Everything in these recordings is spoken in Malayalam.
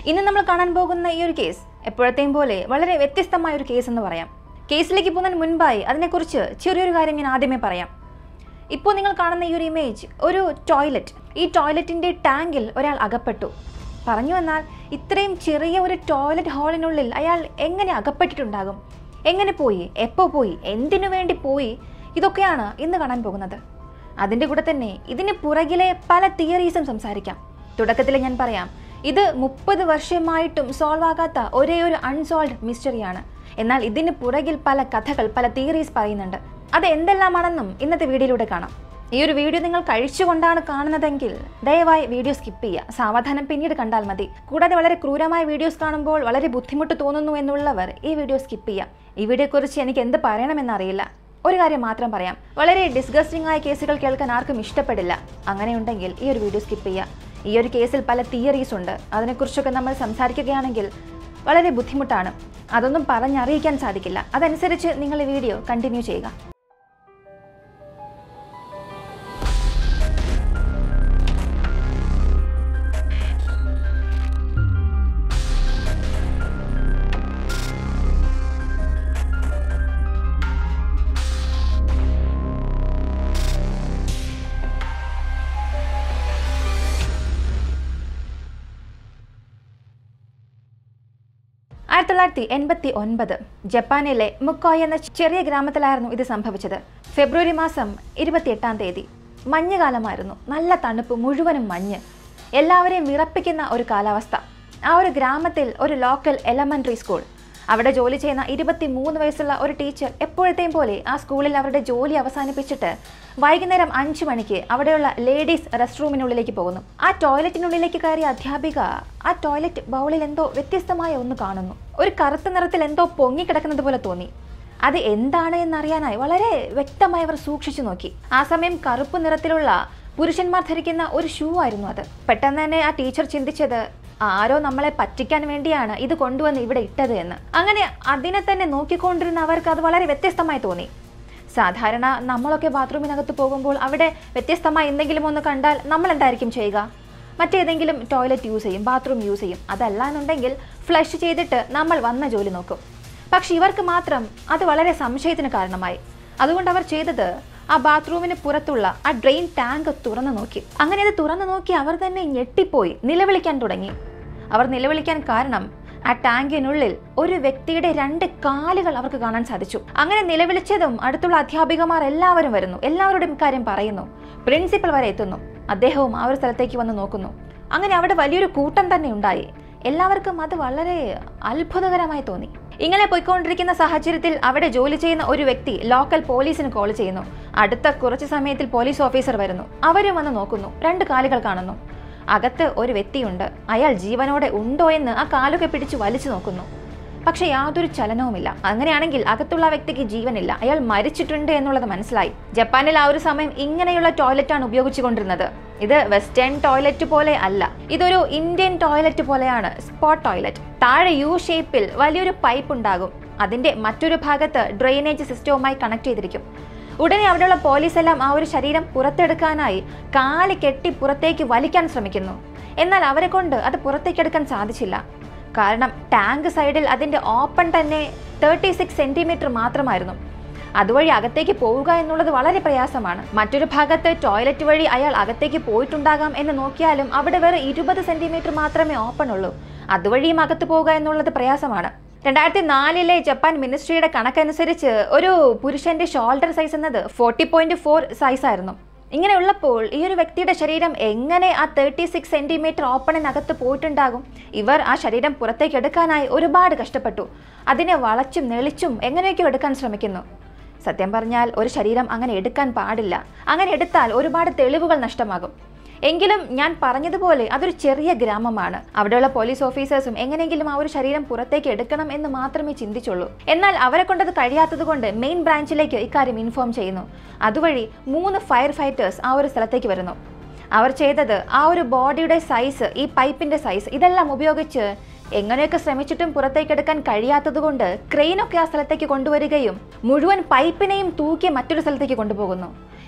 ഇന്ന് നമ്മൾ കാണാൻ പോകുന്ന ഈ ഒരു കേസ് എപ്പോഴത്തെയും പോലെ വളരെ വ്യത്യസ്തമായ ഒരു കേസ് എന്ന് പറയാം കേസിലേക്ക് പോകുന്നതിന് മുൻപായി അതിനെക്കുറിച്ച് ചെറിയൊരു കാര്യം ഞാൻ ആദ്യമേ പറയാം ഇപ്പോൾ നിങ്ങൾ കാണുന്ന ഈ ഒരു ഇമേജ് ഒരു ടോയ്ലറ്റ് ഈ ടോയ്ലറ്റിൻ്റെ ടാങ്കിൽ ഒരാൾ അകപ്പെട്ടു പറഞ്ഞു വന്നാൽ ഇത്രയും ചെറിയ ഒരു ടോയ്ലറ്റ് ഹാളിനുള്ളിൽ അയാൾ എങ്ങനെ അകപ്പെട്ടിട്ടുണ്ടാകും എങ്ങനെ പോയി എപ്പോൾ പോയി എന്തിനു വേണ്ടി പോയി ഇതൊക്കെയാണ് ഇന്ന് കാണാൻ പോകുന്നത് അതിൻ്റെ കൂടെ തന്നെ ഇതിന് പുറകിലെ പല തിയറീസും സംസാരിക്കാം തുടക്കത്തിൽ ഞാൻ പറയാം ഇത് മുപ്പത് വർഷമായിട്ടും സോൾവ് ആകാത്ത ഒരേ ഒരു അൺസോൾവ് മിസ്റ്ററിയാണ് എന്നാൽ ഇതിന് പുറകിൽ പല കഥകൾ പല തിയറീസ് പറയുന്നുണ്ട് അത് എന്തെല്ലാമാണെന്നും ഇന്നത്തെ വീഡിയോയിലൂടെ കാണാം ഈ ഒരു വീഡിയോ നിങ്ങൾ കഴിച്ചുകൊണ്ടാണ് കാണുന്നതെങ്കിൽ ദയവായി വീഡിയോ സ്കിപ്പ് ചെയ്യുക സാവധാനം പിന്നീട് കണ്ടാൽ മതി കൂടാതെ വളരെ ക്രൂരമായ വീഡിയോസ് കാണുമ്പോൾ വളരെ ബുദ്ധിമുട്ട് തോന്നുന്നു എന്നുള്ളവർ ഈ വീഡിയോ സ്കിപ്പ് ചെയ്യുക ഈ വീഡിയോയെക്കുറിച്ച് എനിക്ക് എന്ത് പറയണമെന്നറിയില്ല ഒരു കാര്യം മാത്രം പറയാം വളരെ ഡിസ്ഗസ്റ്റിംഗ് ആയ കേസുകൾ കേൾക്കാൻ ആർക്കും ഇഷ്ടപ്പെടില്ല അങ്ങനെയുണ്ടെങ്കിൽ ഈ ഒരു വീഡിയോ സ്കിപ്പ് ചെയ്യുക ഈ ഒരു കേസിൽ പല തിയറീസ് ഉണ്ട് അതിനെക്കുറിച്ചൊക്കെ നമ്മൾ സംസാരിക്കുകയാണെങ്കിൽ വളരെ ബുദ്ധിമുട്ടാണ് അതൊന്നും പറഞ്ഞറിയിക്കാൻ സാധിക്കില്ല അതനുസരിച്ച് നിങ്ങൾ ഈ വീഡിയോ കണ്ടിന്യൂ ചെയ്യുക ആയിരത്തി തൊള്ളായിരത്തി എൺപത്തി ഒൻപത് ജപ്പാനിലെ മുക്കോയ് എന്ന ചെറിയ ഗ്രാമത്തിലായിരുന്നു ഇത് സംഭവിച്ചത് ഫെബ്രുവരി മാസം ഇരുപത്തിയെട്ടാം തീയതി മഞ്ഞുകാലമായിരുന്നു നല്ല തണുപ്പ് മുഴുവനും മഞ്ഞ് എല്ലാവരെയും വിറപ്പിക്കുന്ന ഒരു കാലാവസ്ഥ ആ ഒരു ഗ്രാമത്തിൽ ഒരു ലോക്കൽ എലമെന്ററി സ്കൂൾ അവിടെ ജോലി ചെയ്യുന്ന ഇരുപത്തി മൂന്ന് വയസ്സുള്ള ഒരു ടീച്ചർ എപ്പോഴത്തെയും പോലെ ആ സ്കൂളിൽ അവരുടെ ജോലി അവസാനിപ്പിച്ചിട്ട് വൈകുന്നേരം അഞ്ചു മണിക്ക് അവിടെയുള്ള ലേഡീസ് റെസ്റ്റ് റൂമിനുള്ളിലേക്ക് പോകുന്നു ആ ടോയ്ലറ്റിനുള്ളിലേക്ക് കയറിയ അധ്യാപിക ആ ടോയ്ലറ്റ് ബൗളിൽ എന്തോ വ്യത്യസ്തമായ ഒന്ന് കാണുന്നു ഒരു കറുത്ത നിറത്തിൽ എന്തോ പൊങ്ങിക്കിടക്കുന്നത് പോലെ തോന്നി അത് എന്താണ് എന്നറിയാനായി വളരെ വ്യക്തമായി അവർ സൂക്ഷിച്ചു നോക്കി ആ സമയം കറുപ്പ് നിറത്തിലുള്ള പുരുഷന്മാർ ധരിക്കുന്ന ഒരു ഷൂ ആയിരുന്നു അത് പെട്ടെന്ന് തന്നെ ആ ടീച്ചർ ചിന്തിച്ചത് ആരോ നമ്മളെ പറ്റിക്കാൻ വേണ്ടിയാണ് ഇത് കൊണ്ടുവന്ന് ഇവിടെ ഇട്ടത് എന്ന് അങ്ങനെ അതിനെ തന്നെ നോക്കിക്കൊണ്ടിരുന്ന അവർക്ക് അത് വളരെ വ്യത്യസ്തമായി തോന്നി സാധാരണ നമ്മളൊക്കെ ബാത്റൂമിനകത്ത് പോകുമ്പോൾ അവിടെ വ്യത്യസ്തമായി എന്തെങ്കിലും ഒന്ന് കണ്ടാൽ നമ്മൾ എന്തായിരിക്കും ചെയ്യുക മറ്റേതെങ്കിലും ടോയ്ലറ്റ് യൂസ് ചെയ്യും ബാത്റൂം യൂസ് ചെയ്യും അതല്ല എന്നുണ്ടെങ്കിൽ ഫ്ലഷ് ചെയ്തിട്ട് നമ്മൾ വന്ന ജോലി നോക്കും പക്ഷെ ഇവർക്ക് മാത്രം അത് വളരെ സംശയത്തിന് കാരണമായി അതുകൊണ്ട് അവർ ചെയ്തത് ആ ബാത്റൂമിന് പുറത്തുള്ള ആ ഡ്രെയിൻ ടാങ്ക് തുറന്നു നോക്കി അങ്ങനെ അത് തുറന്നു നോക്കി അവർ തന്നെ ഞെട്ടിപ്പോയി നിലവിളിക്കാൻ തുടങ്ങി അവർ നിലവിളിക്കാൻ കാരണം ആ ടാങ്കിനുള്ളിൽ ഒരു വ്യക്തിയുടെ രണ്ട് കാലുകൾ അവർക്ക് കാണാൻ സാധിച്ചു അങ്ങനെ നിലവിളിച്ചതും അടുത്തുള്ള അധ്യാപികമാർ എല്ലാവരും വരുന്നു എല്ലാവരുടെയും കാര്യം പറയുന്നു പ്രിൻസിപ്പൽ വരെ എത്തുന്നു അദ്ദേഹവും ആ ഒരു സ്ഥലത്തേക്ക് വന്ന് നോക്കുന്നു അങ്ങനെ അവിടെ വലിയൊരു കൂട്ടം തന്നെ ഉണ്ടായി എല്ലാവർക്കും അത് വളരെ അത്ഭുതകരമായി തോന്നി ഇങ്ങനെ പോയിക്കൊണ്ടിരിക്കുന്ന സാഹചര്യത്തിൽ അവിടെ ജോലി ചെയ്യുന്ന ഒരു വ്യക്തി ലോക്കൽ പോലീസിന് കോൾ ചെയ്യുന്നു അടുത്ത കുറച്ച് സമയത്തിൽ പോലീസ് ഓഫീസർ വരുന്നു അവരും വന്ന് നോക്കുന്നു രണ്ട് കാലുകൾ കാണുന്നു അകത്ത് ഒരു വ്യക്തിയുണ്ട് അയാൾ ജീവനോടെ ഉണ്ടോ എന്ന് ആ കാലുകൾ പിടിച്ച് വലിച്ചു നോക്കുന്നു പക്ഷെ യാതൊരു ചലനവുമില്ല അങ്ങനെയാണെങ്കിൽ അകത്തുള്ള വ്യക്തിക്ക് ജീവനില്ല അയാൾ മരിച്ചിട്ടുണ്ട് എന്നുള്ളത് മനസ്സിലായി ജപ്പാനിൽ ആ ഒരു സമയം ഇങ്ങനെയുള്ള ടോയ്ലറ്റാണ് ഉപയോഗിച്ചുകൊണ്ടിരുന്നത് ഇത് വെസ്റ്റേൺ ടോയ്ലറ്റ് പോലെ അല്ല ഇതൊരു ഇന്ത്യൻ ടോയ്ലറ്റ് പോലെയാണ് സ്പോട്ട് ടോയ്ലറ്റ് താഴെ യു ഷേപ്പിൽ വലിയൊരു പൈപ്പ് ഉണ്ടാകും അതിന്റെ മറ്റൊരു ഭാഗത്ത് ഡ്രെയിനേജ് സിസ്റ്റവുമായി കണക്ട് ചെയ്തിരിക്കും ഉടനെ അവിടെയുള്ള പോലീസ് എല്ലാം ആ ഒരു ശരീരം പുറത്തെടുക്കാനായി കാല് കെട്ടി പുറത്തേക്ക് വലിക്കാൻ ശ്രമിക്കുന്നു എന്നാൽ അവരെ കൊണ്ട് അത് പുറത്തേക്കെടുക്കാൻ സാധിച്ചില്ല കാരണം ടാങ്ക് സൈഡിൽ അതിന്റെ ഓപ്പൺ തന്നെ തേർട്ടി സിക്സ് സെന്റിമീറ്റർ മാത്രമായിരുന്നു അതുവഴി അകത്തേക്ക് പോവുക എന്നുള്ളത് വളരെ പ്രയാസമാണ് മറ്റൊരു ഭാഗത്ത് ടോയ്ലറ്റ് വഴി അയാൾ അകത്തേക്ക് പോയിട്ടുണ്ടാകാം എന്ന് നോക്കിയാലും അവിടെ വേറെ ഇരുപത് സെന്റിമീറ്റർ മാത്രമേ ഓപ്പൺ ഉള്ളൂ അതുവഴിയും അകത്ത് പോവുക എന്നുള്ളത് പ്രയാസമാണ് രണ്ടായിരത്തി നാലിലെ ജപ്പാൻ മിനിസ്ട്രിയുടെ കണക്കനുസരിച്ച് ഒരു പുരുഷന്റെ ഷോൾഡർ സൈസ് എന്നത് ഫോർട്ടി പോയിന്റ് ഫോർ സൈസ് ആയിരുന്നു ഇങ്ങനെ ഉള്ളപ്പോൾ ഈ ഒരു വ്യക്തിയുടെ ശരീരം എങ്ങനെ ആ തേർട്ടി സിക്സ് സെന്റിമീറ്റർ ഓപ്പണിനകത്ത് പോയിട്ടുണ്ടാകും ഇവർ ആ ശരീരം പുറത്തേക്ക് എടുക്കാനായി ഒരുപാട് കഷ്ടപ്പെട്ടു അതിനെ വളച്ചും നെളിച്ചും എങ്ങനെയൊക്കെയോ എടുക്കാൻ ശ്രമിക്കുന്നു സത്യം പറഞ്ഞാൽ ഒരു ശരീരം അങ്ങനെ എടുക്കാൻ പാടില്ല അങ്ങനെ എടുത്താൽ ഒരുപാട് തെളിവുകൾ നഷ്ടമാകും എങ്കിലും ഞാൻ പറഞ്ഞതുപോലെ അതൊരു ചെറിയ ഗ്രാമമാണ് അവിടെയുള്ള പോലീസ് ഓഫീസേഴ്സും എങ്ങനെയെങ്കിലും ആ ഒരു ശരീരം പുറത്തേക്ക് എടുക്കണം എന്ന് മാത്രമേ ചിന്തിച്ചുള്ളൂ എന്നാൽ അവരെ കൊണ്ടത് കഴിയാത്തത് കൊണ്ട് മെയിൻ ബ്രാഞ്ചിലേക്ക് ഇക്കാര്യം ഇൻഫോം ചെയ്യുന്നു അതുവഴി മൂന്ന് ഫയർ ഫൈറ്റേഴ്സ് ആ ഒരു സ്ഥലത്തേക്ക് വരുന്നു അവർ ചെയ്തത് ആ ഒരു ബോഡിയുടെ സൈസ് ഈ പൈപ്പിന്റെ സൈസ് ഇതെല്ലാം ഉപയോഗിച്ച് എങ്ങനെയൊക്കെ ശ്രമിച്ചിട്ടും പുറത്തേക്കെടുക്കാൻ കഴിയാത്തതുകൊണ്ട് ക്രെയിനൊക്കെ ആ സ്ഥലത്തേക്ക് കൊണ്ടുവരികയും മുഴുവൻ പൈപ്പിനെയും തൂക്കി മറ്റൊരു സ്ഥലത്തേക്ക് കൊണ്ടുപോകുന്നു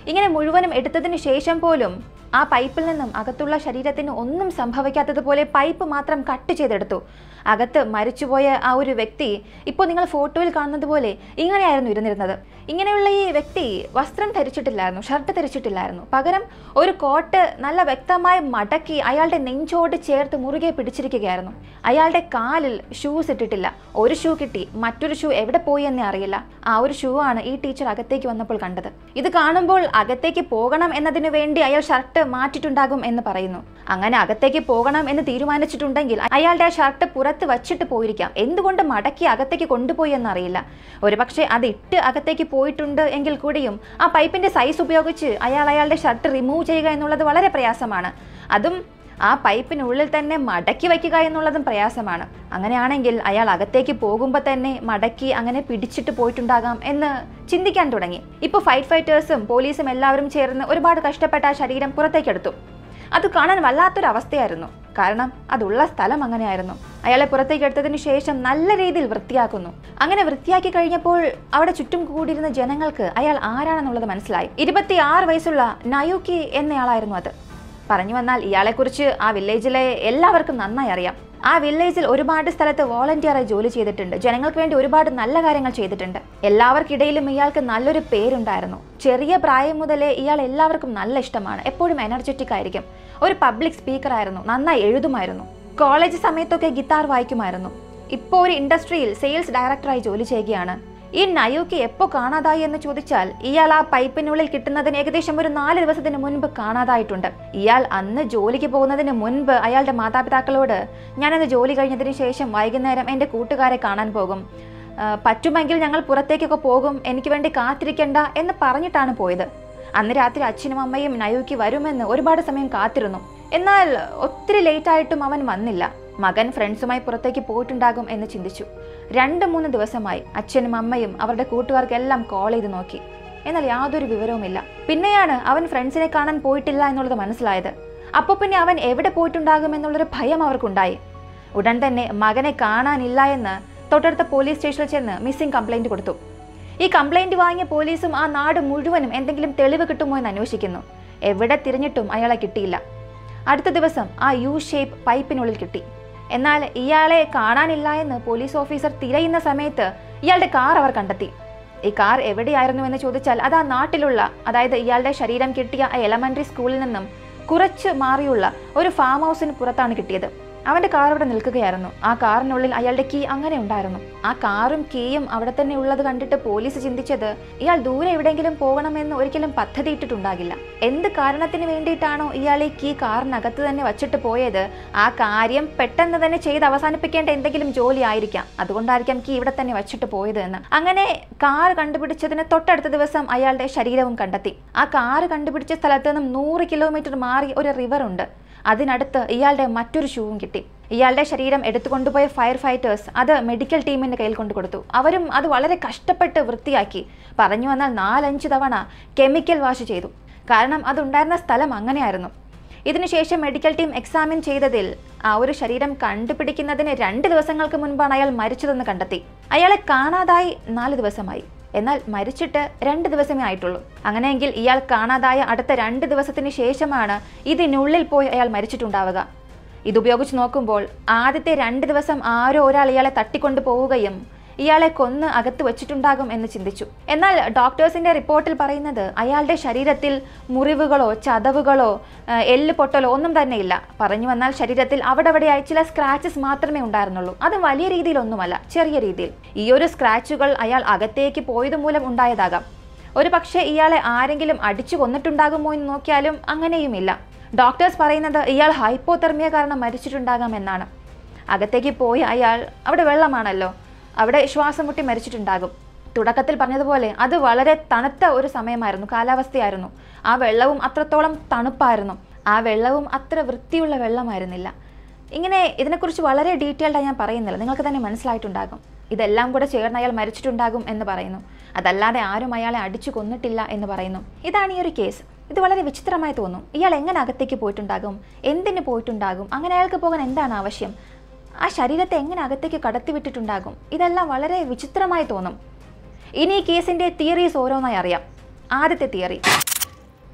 ഇങ്ങനെ മുഴുവനും എടുത്തതിന് ശേഷം പോലും ആ പൈപ്പിൽ നിന്നും അകത്തുള്ള ശരീരത്തിന് ഒന്നും സംഭവിക്കാത്തതുപോലെ പൈപ്പ് മാത്രം കട്ട് ചെയ്തെടുത്തു അകത്ത് മരിച്ചുപോയ ആ ഒരു വ്യക്തി ഇപ്പോൾ നിങ്ങൾ ഫോട്ടോയിൽ കാണുന്നത് പോലെ ഇങ്ങനെയായിരുന്നു ഇരുന്നിരുന്നത് ഇങ്ങനെയുള്ള ഈ വ്യക്തി വസ്ത്രം ധരിച്ചിട്ടില്ലായിരുന്നു ഷർട്ട് ധരിച്ചിട്ടില്ലായിരുന്നു പകരം ഒരു കോട്ട് നല്ല വ്യക്തമായി മടക്കി അയാളുടെ നെഞ്ചോട് ചേർത്ത് മുറുകെ പിടിച്ചിരിക്കുകയായിരുന്നു അയാളുടെ കാലിൽ ഷൂസ് ഇട്ടിട്ടില്ല ഒരു ഷൂ കിട്ടി മറ്റൊരു ഷൂ എവിടെ പോയി എന്നേ അറിയില്ല ആ ഒരു ഷൂ ആണ് ഈ ടീച്ചർ അകത്തേക്ക് വന്നപ്പോൾ കണ്ടത് ഇത് കാണുമ്പോൾ അകത്തേക്ക് പോകണം എന്നതിനു വേണ്ടി അയാൾ ഷർട്ട് മാറ്റിയിട്ടുണ്ടാകും എന്ന് പറയുന്നു അങ്ങനെ അകത്തേക്ക് പോകണം എന്ന് തീരുമാനിച്ചിട്ടുണ്ടെങ്കിൽ അയാളുടെ ആ ഷർട്ട് പുറത്ത് വച്ചിട്ട് പോയിരിക്കാം എന്തുകൊണ്ട് മടക്കി അകത്തേക്ക് കൊണ്ടുപോയി എന്നറിയില്ല ഒരുപക്ഷെ അത് ഇട്ട് അകത്തേക്ക് പോയിട്ടുണ്ട് എങ്കിൽ കൂടിയും ആ പൈപ്പിന്റെ സൈസ് ഉപയോഗിച്ച് അയാൾ അയാളുടെ ഷർട്ട് റിമൂവ് ചെയ്യുക എന്നുള്ളത് വളരെ പ്രയാസമാണ് അതും ആ പൈപ്പിനുള്ളിൽ തന്നെ മടക്കി വയ്ക്കുക എന്നുള്ളതും പ്രയാസമാണ് അങ്ങനെയാണെങ്കിൽ അയാൾ അകത്തേക്ക് പോകുമ്പോൾ തന്നെ മടക്കി അങ്ങനെ പിടിച്ചിട്ട് പോയിട്ടുണ്ടാകാം എന്ന് ചിന്തിക്കാൻ തുടങ്ങി ഇപ്പോൾ ഫൈറ്റ് ഫൈറ്റേഴ്സും പോലീസും എല്ലാവരും ചേർന്ന് ഒരുപാട് കഷ്ടപ്പെട്ട ആ ശരീരം പുറത്തേക്കെടുത്തു അത് കാണാൻ വല്ലാത്തൊരു അവസ്ഥയായിരുന്നു കാരണം അതുള്ള സ്ഥലം അങ്ങനെയായിരുന്നു അയാളെ പുറത്തേക്ക് എടുത്തതിന് ശേഷം നല്ല രീതിയിൽ വൃത്തിയാക്കുന്നു അങ്ങനെ വൃത്തിയാക്കി കഴിഞ്ഞപ്പോൾ അവിടെ ചുറ്റും കൂടിയിരുന്ന ജനങ്ങൾക്ക് അയാൾ ആരാണെന്നുള്ളത് മനസ്സിലായി ഇരുപത്തിയാറ് വയസ്സുള്ള നയൂക്കി എന്നയാളായിരുന്നു അത് പറഞ്ഞു വന്നാൽ ഇയാളെക്കുറിച്ച് ആ വില്ലേജിലെ എല്ലാവർക്കും നന്നായി അറിയാം ആ വില്ലേജിൽ ഒരുപാട് സ്ഥലത്ത് വോളണ്ടിയറായി ജോലി ചെയ്തിട്ടുണ്ട് ജനങ്ങൾക്ക് വേണ്ടി ഒരുപാട് നല്ല കാര്യങ്ങൾ ചെയ്തിട്ടുണ്ട് എല്ലാവർക്കിടയിലും ഇയാൾക്ക് നല്ലൊരു പേരുണ്ടായിരുന്നു ചെറിയ പ്രായം മുതലേ ഇയാൾ എല്ലാവർക്കും നല്ല ഇഷ്ടമാണ് എപ്പോഴും എനർജറ്റിക് ആയിരിക്കും ഒരു പബ്ലിക് സ്പീക്കർ ആയിരുന്നു നന്നായി എഴുതുമായിരുന്നു കോളേജ് സമയത്തൊക്കെ ഗിത്താർ വായിക്കുമായിരുന്നു ഇപ്പോൾ ഒരു ഇൻഡസ്ട്രിയിൽ സെയിൽസ് ഡയറക്ടറായി ജോലി ചെയ്യുകയാണ് ഈ നയൂക്ക് എപ്പോൾ കാണാതായി എന്ന് ചോദിച്ചാൽ ഇയാൾ ആ പൈപ്പിനുള്ളിൽ കിട്ടുന്നതിന് ഏകദേശം ഒരു നാല് ദിവസത്തിന് മുൻപ് കാണാതായിട്ടുണ്ട് ഇയാൾ അന്ന് ജോലിക്ക് പോകുന്നതിന് മുൻപ് അയാളുടെ മാതാപിതാക്കളോട് ഞാനന്ന് ജോലി കഴിഞ്ഞതിന് ശേഷം വൈകുന്നേരം എൻ്റെ കൂട്ടുകാരെ കാണാൻ പോകും ആ, പറ്റുമെങ്കിൽ ഞങ്ങൾ പുറത്തേക്കൊക്കെ പോകും എനിക്ക് വേണ്ടി കാത്തിരിക്കണ്ട എന്ന് പറഞ്ഞിട്ടാണ് പോയത് അന്ന് രാത്രി അച്ഛനും അമ്മയും നയൂക്ക് വരുമെന്ന് ഒരുപാട് സമയം കാത്തിരുന്നു എന്നാൽ ഒത്തിരി ലേറ്റ് ആയിട്ടും അവൻ വന്നില്ല മകൻ ഫ്രണ്ട്സുമായി പുറത്തേക്ക് പോയിട്ടുണ്ടാകും എന്ന് ചിന്തിച്ചു രണ്ട് മൂന്ന് ദിവസമായി അച്ഛനും അമ്മയും അവരുടെ കൂട്ടുകാർക്കെല്ലാം കോൾ ചെയ്ത് നോക്കി എന്നാൽ യാതൊരു വിവരവുമില്ല പിന്നെയാണ് അവൻ ഫ്രണ്ട്സിനെ കാണാൻ പോയിട്ടില്ല എന്നുള്ളത് മനസ്സിലായത് അപ്പോൾ പിന്നെ അവൻ എവിടെ പോയിട്ടുണ്ടാകും എന്നുള്ളൊരു ഭയം അവർക്കുണ്ടായി ഉടൻ തന്നെ മകനെ കാണാനില്ല എന്ന് തൊട്ടടുത്ത പോലീസ് സ്റ്റേഷനിൽ ചെന്ന് മിസ്സിംഗ് കംപ്ലൈന്റ് കൊടുത്തു ഈ കംപ്ലൈന്റ് വാങ്ങിയ പോലീസും ആ നാട് മുഴുവനും എന്തെങ്കിലും തെളിവ് കിട്ടുമോ എന്ന് അന്വേഷിക്കുന്നു എവിടെ തിരഞ്ഞിട്ടും അയാളെ കിട്ടിയില്ല അടുത്ത ദിവസം ആ യു ഷേപ്പ് പൈപ്പിനുള്ളിൽ കിട്ടി എന്നാൽ ഇയാളെ കാണാനില്ല എന്ന് പോലീസ് ഓഫീസർ തിരയുന്ന സമയത്ത് ഇയാളുടെ കാർ അവർ കണ്ടെത്തി ഈ കാർ എവിടെയായിരുന്നു എന്ന് ചോദിച്ചാൽ അത് ആ നാട്ടിലുള്ള അതായത് ഇയാളുടെ ശരീരം കിട്ടിയ ആ എലമെന്ററി സ്കൂളിൽ നിന്നും കുറച്ച് മാറിയുള്ള ഒരു ഫാം ഹൗസിന് പുറത്താണ് കിട്ടിയത് അവന്റെ കാർ അവിടെ നിൽക്കുകയായിരുന്നു ആ കാറിനുള്ളിൽ അയാളുടെ കീ അങ്ങനെ ഉണ്ടായിരുന്നു ആ കാറും കീയും അവിടെ തന്നെ ഉള്ളത് കണ്ടിട്ട് പോലീസ് ചിന്തിച്ചത് ഇയാൾ ദൂരെ എവിടെയെങ്കിലും പോകണമെന്ന് ഒരിക്കലും പദ്ധതി ഇട്ടിട്ടുണ്ടാകില്ല എന്ത് കാരണത്തിന് വേണ്ടിയിട്ടാണോ ഇയാൾ ഈ കീ കാറിനകത്ത് തന്നെ വച്ചിട്ട് പോയത് ആ കാര്യം പെട്ടെന്ന് തന്നെ ചെയ്ത് അവസാനിപ്പിക്കേണ്ട എന്തെങ്കിലും ജോലി ആയിരിക്കാം അതുകൊണ്ടായിരിക്കാം കീ ഇവിടെ തന്നെ വച്ചിട്ട് പോയത് എന്ന് അങ്ങനെ കാർ കണ്ടുപിടിച്ചതിന് തൊട്ടടുത്ത ദിവസം അയാളുടെ ശരീരവും കണ്ടെത്തി ആ കാർ കണ്ടുപിടിച്ച സ്ഥലത്ത് നിന്നും നൂറ് കിലോമീറ്റർ മാറി ഒരു റിവർ ഉണ്ട് അതിനടുത്ത് ഇയാളുടെ മറ്റൊരു ഷൂവും കിട്ടി ഇയാളുടെ ശരീരം എടുത്തുകൊണ്ടുപോയ ഫയർ ഫൈറ്റേഴ്സ് അത് മെഡിക്കൽ ടീമിന്റെ കയ്യിൽ കൊണ്ടു കൊടുത്തു അവരും അത് വളരെ കഷ്ടപ്പെട്ട് വൃത്തിയാക്കി പറഞ്ഞു വന്നാൽ നാലഞ്ച് തവണ കെമിക്കൽ വാഷ് ചെയ്തു കാരണം അതുണ്ടായിരുന്ന സ്ഥലം അങ്ങനെയായിരുന്നു ഇതിനുശേഷം മെഡിക്കൽ ടീം എക്സാമിൻ ചെയ്തതിൽ ആ ഒരു ശരീരം കണ്ടുപിടിക്കുന്നതിന് രണ്ട് ദിവസങ്ങൾക്ക് മുൻപാണ് അയാൾ മരിച്ചതെന്ന് കണ്ടെത്തി അയാളെ കാണാതായി നാല് ദിവസമായി എന്നാൽ മരിച്ചിട്ട് രണ്ട് ദിവസമേ ആയിട്ടുള്ളൂ അങ്ങനെയെങ്കിൽ ഇയാൾ കാണാതായ അടുത്ത രണ്ട് ദിവസത്തിന് ശേഷമാണ് ഇതിനുള്ളിൽ പോയി അയാൾ മരിച്ചിട്ടുണ്ടാവുക ഇതുപയോഗിച്ച് നോക്കുമ്പോൾ ആദ്യത്തെ രണ്ട് ദിവസം ആരോ ഒരാൾ ഇയാളെ തട്ടിക്കൊണ്ടു പോവുകയും ഇയാളെ കൊന്ന് അകത്ത് വെച്ചിട്ടുണ്ടാകും എന്ന് ചിന്തിച്ചു എന്നാൽ ഡോക്ടേഴ്സിന്റെ റിപ്പോർട്ടിൽ പറയുന്നത് അയാളുടെ ശരീരത്തിൽ മുറിവുകളോ ചതവുകളോ ആ, എല്ല് പൊട്ടലോ ഒന്നും തന്നെ ഇല്ല പറഞ്ഞു വന്നാൽ ശരീരത്തിൽ അവിടെ അവിടെയായി ചില സ്ക്രാച്ചസ് മാത്രമേ ഉണ്ടായിരുന്നുള്ളൂ അത് വലിയ രീതിയിലൊന്നുമല്ല ചെറിയ രീതിയിൽ ഈ ഒരു സ്ക്രാച്ചുകൾ അയാൾ അകത്തേക്ക് പോയത് മൂലം ഉണ്ടായതാകാം ഒരു പക്ഷേ ഇയാളെ ആരെങ്കിലും അടിച്ചു കൊന്നിട്ടുണ്ടാകുമോ എന്ന് നോക്കിയാലും അങ്ങനെയുമില്ല ഡോക്ടേഴ്സ് പറയുന്നത് ഇയാൾ ഹൈപ്പോതെർമിയ കാരണം മരിച്ചിട്ടുണ്ടാകാം എന്നാണ് അകത്തേക്ക് പോയ അയാൾ അവിടെ വെള്ളമാണല്ലോ അവിടെ ശ്വാസം മുട്ടി മരിച്ചിട്ടുണ്ടാകും തുടക്കത്തിൽ പറഞ്ഞതുപോലെ അത് വളരെ തണുത്ത ഒരു സമയമായിരുന്നു കാലാവസ്ഥയായിരുന്നു ആ വെള്ളവും അത്രത്തോളം തണുപ്പായിരുന്നു ആ വെള്ളവും അത്ര വൃത്തിയുള്ള വെള്ളമായിരുന്നില്ല ഇങ്ങനെ ഇതിനെക്കുറിച്ച് വളരെ ഡീറ്റെയിൽഡായി ഞാൻ പറയുന്നില്ല നിങ്ങൾക്ക് തന്നെ മനസ്സിലായിട്ടുണ്ടാകും ഇതെല്ലാം കൂടെ ചേർന്ന് അയാൾ മരിച്ചിട്ടുണ്ടാകും എന്ന് പറയുന്നു അതല്ലാതെ ആരും അയാളെ അടിച്ചു കൊന്നിട്ടില്ല എന്ന് പറയുന്നു ഇതാണ് ഈ ഒരു കേസ് ഇത് വളരെ വിചിത്രമായി തോന്നും ഇയാൾ എങ്ങനെ അകത്തേക്ക് പോയിട്ടുണ്ടാകും എന്തിന് പോയിട്ടുണ്ടാകും അങ്ങനെ അയാൾക്ക് പോകാൻ എന്താണ് ആവശ്യം ആ ശരീരത്തെ എങ്ങനെ അകത്തേക്ക് കടത്തിവിട്ടിട്ടുണ്ടാകും ഇതെല്ലാം വളരെ വിചിത്രമായി തോന്നും ഇനി ഈ കേസിന്റെ തിയറീസ് ഓരോന്നായി അറിയാം ആദ്യത്തെ തിയറി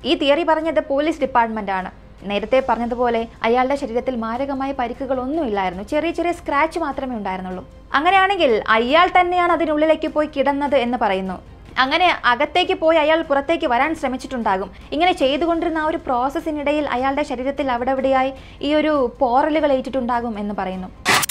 ഈ തിയറി പറഞ്ഞത് പോലീസ് ഡിപ്പാർട്ട്മെന്റ് ആണ് നേരത്തെ പറഞ്ഞതുപോലെ അയാളുടെ ശരീരത്തിൽ മാരകമായ പരിക്കുകളൊന്നുമില്ലായിരുന്നു ചെറിയ ചെറിയ സ്ക്രാച്ച് മാത്രമേ ഉണ്ടായിരുന്നുള്ളൂ അങ്ങനെയാണെങ്കിൽ അയാൾ തന്നെയാണ് അതിനുള്ളിലേക്ക് പോയി കിടന്നത് എന്ന് പറയുന്നു അങ്ങനെ അകത്തേക്ക് പോയി അയാൾ പുറത്തേക്ക് വരാൻ ശ്രമിച്ചിട്ടുണ്ടാകും ഇങ്ങനെ ചെയ്തുകൊണ്ടിരുന്ന ആ ഒരു പ്രോസസ്സിനിടയിൽ അയാളുടെ ശരീരത്തിൽ അവിടെ ഇവിടെയായി ഈ ഒരു പോറലുകൾ ഏറ്റിട്ടുണ്ടാകും എന്ന് പറയുന്നു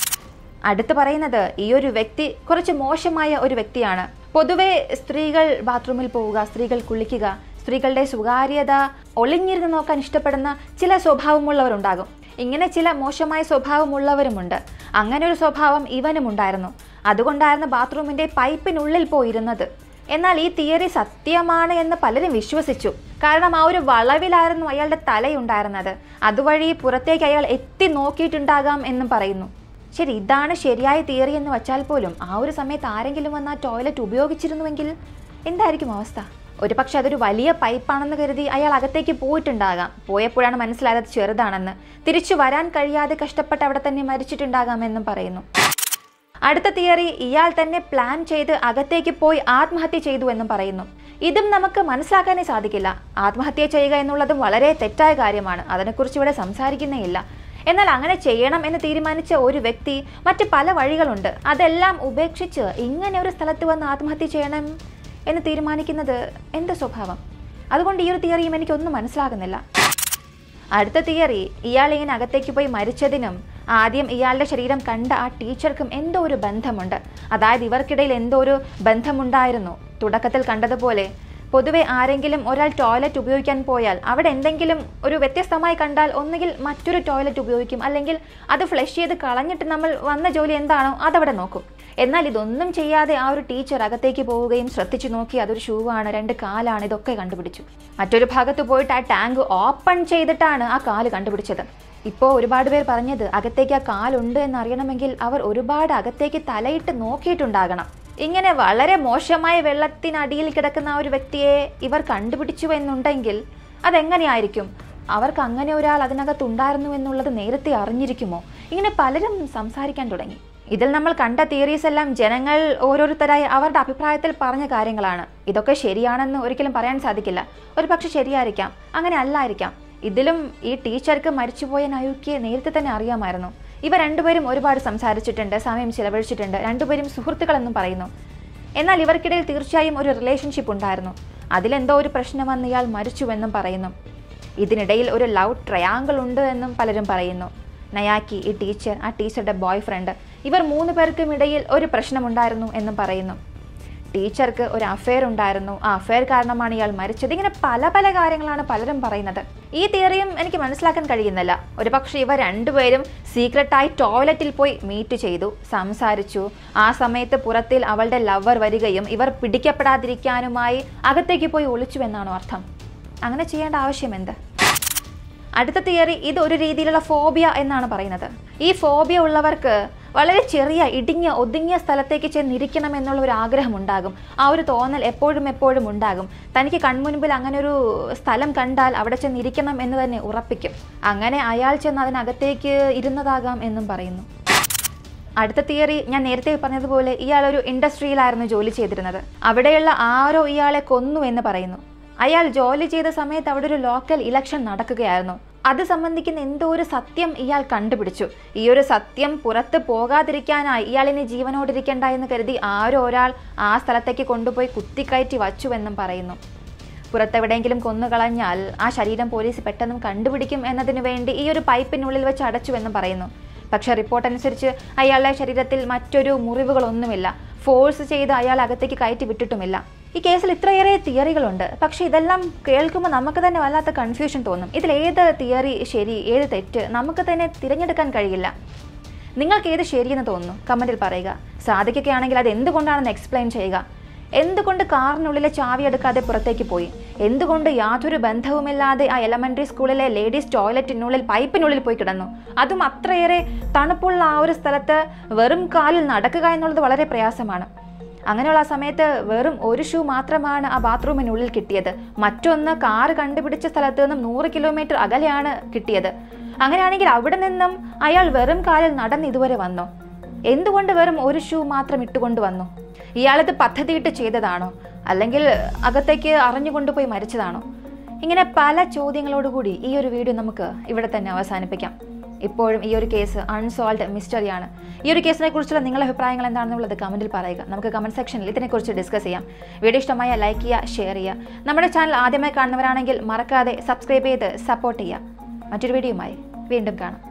അടുത്ത് പറയുന്നത് ഈ ഒരു വ്യക്തി കുറച്ച് മോശമായ ഒരു വ്യക്തിയാണ് പൊതുവെ സ്ത്രീകൾ ബാത്റൂമിൽ പോവുക സ്ത്രീകൾ കുളിക്കുക സ്ത്രീകളുടെ സ്വകാര്യത ഒളിഞ്ഞിരുന്ന് നോക്കാൻ ഇഷ്ടപ്പെടുന്ന ചില സ്വഭാവമുള്ളവരുണ്ടാകും ഇങ്ങനെ ചില മോശമായ സ്വഭാവമുള്ളവരുമുണ്ട് അങ്ങനെ ഒരു സ്വഭാവം ഇവനും ഉണ്ടായിരുന്നു അതുകൊണ്ടായിരുന്നു ബാത്റൂമിന്റെ പൈപ്പിനുള്ളിൽ പോയിരുന്നത് എന്നാൽ ഈ തിയറി സത്യമാണ് എന്ന് പലരും വിശ്വസിച്ചു കാരണം ആ ഒരു വളവിലായിരുന്നു അയാളുടെ തലയുണ്ടായിരുന്നത് അതുവഴി പുറത്തേക്ക് അയാൾ എത്തി നോക്കിയിട്ടുണ്ടാകാം എന്നും പറയുന്നു ശരി ഇതാണ് ശരിയായ തിയറി എന്ന് വച്ചാൽ പോലും ആ ഒരു സമയത്ത് ആരെങ്കിലും വന്ന് ആ ടോയ്ലറ്റ് ഉപയോഗിച്ചിരുന്നുവെങ്കിൽ എന്തായിരിക്കും അവസ്ഥ ഒരു പക്ഷെ അതൊരു വലിയ പൈപ്പാണെന്ന് കരുതി അയാൾ അകത്തേക്ക് പോയിട്ടുണ്ടാകാം പോയപ്പോഴാണ് മനസ്സിലായത് അത് ചെറുതാണെന്ന് തിരിച്ചു വരാൻ കഴിയാതെ കഷ്ടപ്പെട്ട് അവിടെ തന്നെ മരിച്ചിട്ടുണ്ടാകാമെന്നും പറയുന്നു അടുത്ത തിയറി ഇയാൾ തന്നെ പ്ലാൻ ചെയ്ത് അകത്തേക്ക് പോയി ആത്മഹത്യ ചെയ്തു എന്നും പറയുന്നു ഇതും നമുക്ക് മനസ്സിലാക്കാനേ സാധിക്കില്ല ആത്മഹത്യ ചെയ്യുക എന്നുള്ളതും വളരെ തെറ്റായ കാര്യമാണ് അതിനെക്കുറിച്ച് ഇവിടെ സംസാരിക്കുന്നേയില്ല എന്നാൽ അങ്ങനെ ചെയ്യണം എന്ന് തീരുമാനിച്ച ഒരു വ്യക്തി മറ്റ് പല വഴികളുണ്ട് അതെല്ലാം ഉപേക്ഷിച്ച് ഇങ്ങനെ ഒരു സ്ഥലത്ത് വന്ന് ആത്മഹത്യ ചെയ്യണം എന്ന് തീരുമാനിക്കുന്നത് എന്ത് സ്വഭാവം അതുകൊണ്ട് ഈ ഒരു തിയറിയും എനിക്കൊന്നും മനസ്സിലാകുന്നില്ല അടുത്ത തിയറി ഇയാൾ ഇങ്ങനെ അകത്തേക്ക് പോയി മരിച്ചതിനും ആദ്യം ഇയാളുടെ ശരീരം കണ്ട ആ ടീച്ചർക്കും എന്തോ ഒരു ബന്ധമുണ്ട് അതായത് ഇവർക്കിടയിൽ എന്തോ ഒരു ബന്ധമുണ്ടായിരുന്നു തുടക്കത്തിൽ കണ്ടതുപോലെ പൊതുവെ ആരെങ്കിലും ഒരാൾ ടോയ്ലറ്റ് ഉപയോഗിക്കാൻ പോയാൽ അവിടെ എന്തെങ്കിലും ഒരു വ്യത്യസ്തമായി കണ്ടാൽ ഒന്നുകിൽ മറ്റൊരു ടോയ്ലറ്റ് ഉപയോഗിക്കും അല്ലെങ്കിൽ അത് ഫ്ലഷ് ചെയ്ത് കളഞ്ഞിട്ട് നമ്മൾ വന്ന ജോലി എന്താണോ അതവിടെ നോക്കും എന്നാൽ ഇതൊന്നും ചെയ്യാതെ ആ ഒരു ടീച്ചർ അകത്തേക്ക് പോവുകയും ശ്രദ്ധിച്ചു നോക്കി അതൊരു ഷൂ ആണ് രണ്ട് കാലാണ് ഇതൊക്കെ കണ്ടുപിടിച്ചു മറ്റൊരു ഭാഗത്ത് പോയിട്ട് ആ ടാങ്ക് ഓപ്പൺ ചെയ്തിട്ടാണ് ആ കാല് കണ്ടുപിടിച്ചത് ഇപ്പോൾ ഒരുപാട് പേർ പറഞ്ഞത് അകത്തേക്ക് ആ കാലുണ്ട് എന്ന് അറിയണമെങ്കിൽ അവർ ഒരുപാട് അകത്തേക്ക് തലയിട്ട് നോക്കിയിട്ടുണ്ടാകണം ഇങ്ങനെ വളരെ മോശമായ വെള്ളത്തിനടിയിൽ കിടക്കുന്ന ആ ഒരു വ്യക്തിയെ ഇവർ കണ്ടുപിടിച്ചു എന്നുണ്ടെങ്കിൽ അതെങ്ങനെയായിരിക്കും അവർക്ക് അങ്ങനെ ഒരാൾ അതിനകത്ത് ഉണ്ടായിരുന്നു എന്നുള്ളത് നേരത്തെ അറിഞ്ഞിരിക്കുമോ ഇങ്ങനെ പലരും സംസാരിക്കാൻ തുടങ്ങി ഇതിൽ നമ്മൾ കണ്ട തിയറീസ് എല്ലാം ജനങ്ങൾ ഓരോരുത്തരായി അവരുടെ അഭിപ്രായത്തിൽ പറഞ്ഞ കാര്യങ്ങളാണ് ഇതൊക്കെ ശരിയാണെന്ന് ഒരിക്കലും പറയാൻ സാധിക്കില്ല ഒരു പക്ഷെ ശരിയായിരിക്കാം അങ്ങനെ അല്ലായിരിക്കാം ഇതിലും ഈ ടീച്ചർക്ക് മരിച്ചുപോയ നയുക്കിയെ നേരത്തെ തന്നെ അറിയാമായിരുന്നു ഇവ രണ്ടുപേരും ഒരുപാട് സംസാരിച്ചിട്ടുണ്ട് സമയം ചിലവഴിച്ചിട്ടുണ്ട് രണ്ടുപേരും സുഹൃത്തുക്കളെന്നും പറയുന്നു എന്നാൽ ഇവർക്കിടയിൽ തീർച്ചയായും ഒരു റിലേഷൻഷിപ്പ് ഉണ്ടായിരുന്നു അതിലെന്തോ ഒരു പ്രശ്നം വന്ന് ഇയാൾ മരിച്ചുവെന്നും പറയുന്നു ഇതിനിടയിൽ ഒരു ലവ് ട്രയാങ്കിൾ ഉണ്ട് എന്നും പലരും പറയുന്നു നയാക്കി ഈ ടീച്ചർ ആ ടീച്ചറുടെ ബോയ് ഫ്രണ്ട് ഇവർ മൂന്ന് പേർക്കും ഇടയിൽ ഒരു പ്രശ്നമുണ്ടായിരുന്നു എന്നും പറയുന്നു ടീച്ചർക്ക് ഒരു അഫെയർ ഉണ്ടായിരുന്നു ആ അഫെയർ കാരണമാണ് ഇയാൾ മരിച്ചത് ഇങ്ങനെ പല പല കാര്യങ്ങളാണ് പലരും പറയുന്നത് ഈ തിയറിയും എനിക്ക് മനസ്സിലാക്കാൻ കഴിയുന്നില്ല ഒരു പക്ഷേ ഇവർ രണ്ടുപേരും സീക്രട്ടായി ടോയ്ലറ്റിൽ പോയി മീറ്റ് ചെയ്തു സംസാരിച്ചു ആ സമയത്ത് പുറത്തിൽ അവളുടെ ലവർ വരികയും ഇവർ പിടിക്കപ്പെടാതിരിക്കാനുമായി അകത്തേക്ക് പോയി ഒളിച്ചു എന്നാണോ അർത്ഥം അങ്ങനെ ചെയ്യേണ്ട ആവശ്യം എന്ത് അടുത്ത തിയറി ഇത് ഒരു രീതിയിലുള്ള ഫോബിയ എന്നാണ് പറയുന്നത് ഈ ഫോബിയ ഉള്ളവർക്ക് വളരെ ചെറിയ ഇടുങ്ങിയ ഒതുങ്ങിയ സ്ഥലത്തേക്ക് ചെന്നിരിക്കണം എന്നുള്ള ഒരു ആഗ്രഹം ഉണ്ടാകും ആ ഒരു തോന്നൽ എപ്പോഴും എപ്പോഴും ഉണ്ടാകും തനിക്ക് കൺമുൻപിൽ അങ്ങനെ ഒരു സ്ഥലം കണ്ടാൽ അവിടെ ചെന്നിരിക്കണം എന്ന് തന്നെ ഉറപ്പിക്കും അങ്ങനെ അയാൾ ചെന്ന് അതിനകത്തേക്ക് ഇരുന്നതാകാം എന്നും പറയുന്നു അടുത്ത തിയറി ഞാൻ നേരത്തെ പറഞ്ഞതുപോലെ ഇയാൾ ഒരു ഇൻഡസ്ട്രിയിലായിരുന്നു ജോലി ചെയ്തിരുന്നത് അവിടെയുള്ള ആരോ ഇയാളെ കൊന്നു എന്ന് പറയുന്നു അയാൾ ജോലി ചെയ്ത സമയത്ത് അവിടെ ഒരു ലോക്കൽ ഇലക്ഷൻ നടക്കുകയായിരുന്നു അത് സംബന്ധിക്കുന്ന എന്തോ ഒരു സത്യം ഇയാൾ കണ്ടുപിടിച്ചു ഈ ഒരു സത്യം പുറത്ത് പോകാതിരിക്കാനായി ഇയാളിനെ ജീവനോടിരിക്കണ്ട എന്ന് കരുതി ആരോ ഒരാൾ ആ സ്ഥലത്തേക്ക് കൊണ്ടുപോയി കുത്തിക്കയറ്റി വച്ചുവെന്നും പറയുന്നു പുറത്തെവിടെയെങ്കിലും കൊന്നുകളഞ്ഞാൽ ആ ശരീരം പോലീസ് പെട്ടെന്ന് കണ്ടുപിടിക്കും എന്നതിനു വേണ്ടി ഈ ഒരു പൈപ്പിനുള്ളിൽ വെച്ച് അടച്ചുവെന്നും പറയുന്നു പക്ഷേ റിപ്പോർട്ട് അനുസരിച്ച് അയാളുടെ ശരീരത്തിൽ മറ്റൊരു മുറിവുകളൊന്നുമില്ല ഫോഴ്സ് ചെയ്ത് അയാൾ അകത്തേക്ക് കയറ്റി വിട്ടിട്ടുമില്ല ഈ കേസിൽ ഇത്രയേറെ തിയറികളുണ്ട് പക്ഷേ ഇതെല്ലാം കേൾക്കുമ്പോൾ നമുക്ക് തന്നെ വല്ലാത്ത കൺഫ്യൂഷൻ തോന്നും ഇതിൽ ഏത് തിയറി ശരി ഏത് തെറ്റ് നമുക്ക് തന്നെ തിരഞ്ഞെടുക്കാൻ കഴിയില്ല നിങ്ങൾക്ക് ഏത് ശരിയെന്ന് തോന്നുന്നു കമൻറ്റിൽ പറയുക സാധിക്കുകയാണെങ്കിൽ അത് എന്തുകൊണ്ടാണെന്ന് എക്സ്പ്ലെയിൻ ചെയ്യുക എന്തുകൊണ്ട് കാറിനുള്ളിലെ ചാവി എടുക്കാതെ പുറത്തേക്ക് പോയി എന്തുകൊണ്ട് യാതൊരു ബന്ധവുമില്ലാതെ ആ എലമെന്ററി സ്കൂളിലെ ലേഡീസ് ടോയ്ലറ്റിനുള്ളിൽ പൈപ്പിനുള്ളിൽ പോയി കിടന്നു അതും അത്രയേറെ തണുപ്പുള്ള ആ ഒരു സ്ഥലത്ത് വെറും കാലിൽ നടക്കുക എന്നുള്ളത് വളരെ പ്രയാസമാണ് അങ്ങനെയുള്ള ആ സമയത്ത് വെറും ഒരു ഷൂ മാത്രമാണ് ആ ബാത്റൂമിനുള്ളിൽ കിട്ടിയത് മറ്റൊന്ന് കാറ് കണ്ടുപിടിച്ച സ്ഥലത്ത് നിന്നും നൂറ് കിലോമീറ്റർ അകലെയാണ് കിട്ടിയത് അങ്ങനെയാണെങ്കിൽ അവിടെ നിന്നും അയാൾ വെറും കാലിൽ നടന്ന് ഇതുവരെ വന്നോ എന്തുകൊണ്ട് വെറും ഒരു ഷൂ മാത്രം ഇട്ടുകൊണ്ട് വന്നു ഇയാളിത് പദ്ധതിയിട്ട് ചെയ്തതാണോ അല്ലെങ്കിൽ അകത്തേക്ക് അറിഞ്ഞുകൊണ്ടുപോയി മരിച്ചതാണോ ഇങ്ങനെ പല ചോദ്യങ്ങളോടുകൂടി ഈ ഒരു വീഡിയോ നമുക്ക് ഇവിടെ തന്നെ അവസാനിപ്പിക്കാം ഇപ്പോഴും ഈ ഒരു കേസ് അൺസോൾവ്ഡ് മിസ്റ്ററിയാണ് ഈ ഒരു കേസിനെ കുറിച്ചുള്ള നിങ്ങളുടെ അഭിപ്രായങ്ങൾ എന്താണെന്നുള്ളത് കമന്റിൽ പറയുക നമുക്ക് കമന്റ് സെക്ഷനിൽ ഇതിനെക്കുറിച്ച് ഡിസ്കസ് ചെയ്യാം വീഡിയോ ഇഷ്ടമായ ലൈക്ക് ചെയ്യുക ഷെയർ ചെയ്യുക നമ്മുടെ ചാനൽ ആദ്യമായി കാണുന്നവരാണെങ്കിൽ മറക്കാതെ സബ്സ്ക്രൈബ് ചെയ്ത് സപ്പോർട്ട് ചെയ്യുക മറ്റൊരു വീഡിയോയുമായി വീണ്ടും കാണാം